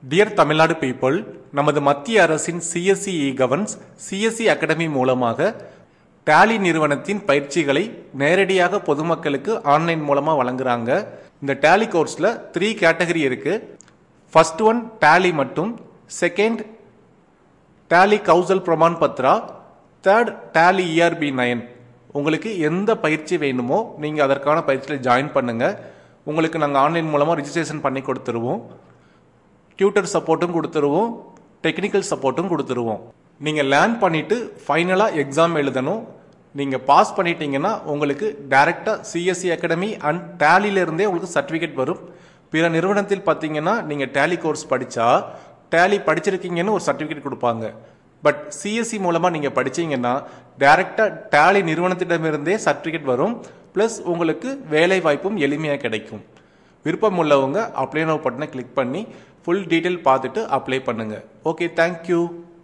dear Tamil Nadu people நமது மத்திய அரசின் CSC e governance CSC academy மூலமாக டேலி நிறுவனத்தின் பயிற்சிகளை நேரடியாக பொதுமக்களுக்கு ஆன்லைன் மூலமாக வழங்குறாங்க இந்த டேலி கோர்ஸில் த்ரீ கேட்டகரி இருக்கு ஃபர்ஸ்ட் ஒன் டேலி மட்டும் second Tally Kaushal Praman Patra third Tally ERP nine உங்களுக்கு எந்த பயிற்சி வேணுமோ நீங்கள் அதற்கான பயிற்சியில் ஜாயின் பண்ணுங்க உங்களுக்கு நாங்கள் ஆன்லைன் மூலமாக ரிஜிஸ்ட்ரேஷன் பண்ணி கொடுத்துருவோம் டியூட்டர் சப்போர்ட்டும் கொடுத்துருவோம் டெக்னிக்கல் சப்போர்ட்டும் கொடுத்துருவோம் நீங்கள் லேர்ன் பண்ணிவிட்டு ஃபைனலாக எக்ஸாம் எழுதணும் நீங்கள் பாஸ் பண்ணிட்டீங்கன்னா உங்களுக்கு டைரெக்டாக சிஎஸ்சி அகாடமி அண்ட் டேலியிலேருந்தே உங்களுக்கு சர்டிஃபிகேட் வரும் பிற நிறுவனத்தில் பார்த்தீங்கன்னா நீங்கள் டேலி கோர்ஸ் படித்தா டேலி படிச்சிருக்கீங்கன்னு ஒரு சர்டிஃபிகேட் கொடுப்பாங்க பட் சிஎஸ்சி மூலமாக நீங்கள் படிச்சீங்கன்னா டைரெக்டாக டேலி நிறுவனத்திடமிருந்தே சர்டிஃபிகேட் வரும் ப்ளஸ் உங்களுக்கு வேலை வாய்ப்பும் எளிமையாக கிடைக்கும் விருப்பம் உள்ளவங்க அப்ளை நோ பட்டனை கிளிக் பண்ணி ஃபுல் டீட்டெயில் பார்த்துட்டு அப்ளை பண்ணுங்கள் ஓகே தேங்க்யூ